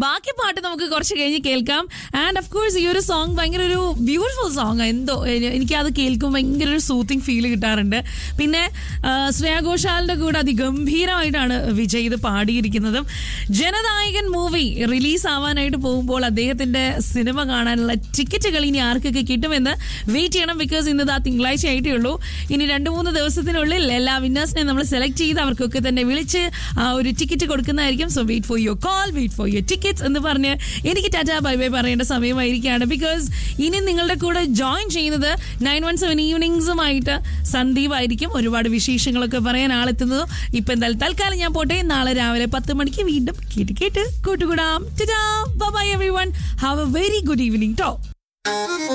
ബാക്കി പാട്ട് നമുക്ക് കുറച്ച് കഴിഞ്ഞ് കേൾക്കാം ആൻഡ് ഓഫ് കോഴ്സ് ഈ ഒരു സോങ് ഭയങ്കര ഒരു ബ്യൂട്ടിഫുൾ സോങ് എന്തോ എ- എനിക്ക് അത് കേൾക്കുമ്പോൾ ഭയങ്കര ഒരു സൂത്തിങ് ഫീൽ കിട്ടാറുണ്ട് പിന്നെ ആ, ശ്രേയ ഘോഷാലിന്റെ കൂടെ അതിഗംഭീരമായിട്ടാണ് വിജയ് ഇത് പാടിയിരിക്കുന്നതും ജനനായകൻ മൂവി റിലീസ് ആവാനായിട്ട് പോകുമ്പോൾ അദ്ദേഹത്തിന്റെ സിനിമ കാണാനുള്ള ടിക്കറ്റുകൾ ഇനി ആർക്കൊക്കെ കിട്ടുമെന്ന് വെയിറ്റ് ചെയ്യണം ബിക്കോസ് ഇന്ന് ഇതാ തിങ്കളാഴ്ച ആയിട്ടേ ഉള്ളൂ ഇനി രണ്ട് മൂന്ന് ദിവസത്തിനുള്ളിൽ എല്ലാ വിന്നേഴ്സിനെയും നമ്മൾ സെലക്ട് ചെയ്ത് അവർക്കൊക്കെ തന്നെ വിളിച്ച് ആ ഒരു ടിക്കറ്റ് കൊടുക്കുന്നതായിരിക്കും so wait for your call wait for your tickets എന്ന് പറഞ്ഞ് എനിക്ക് ടാറ്റാ ബൈ ബൈ പറയേണ്ട സമയമായിരിക്കുകയാണ് ബിക്കോസ് ഇനി നിങ്ങളുടെ കൂടെ ജോയിൻ ചെയ്യുന്നത് നയൻ വൺ സെവൻ ഈവനിങ്സുമായിട്ട് സന്ദീപ് ആയിരിക്കും ഒരുപാട് വിശേഷങ്ങളൊക്കെ പറയാൻ ആളെത്തുന്നത് ഇപ്പൊ എന്തായാലും തൽക്കാലം ഞാൻ പോട്ടെ നാളെ രാവിലെ പത്ത് മണിക്ക് വീണ്ടും കേട്ട് കേട്ട് കൂട്ടുകൂടാം bye everyone have a very good evening to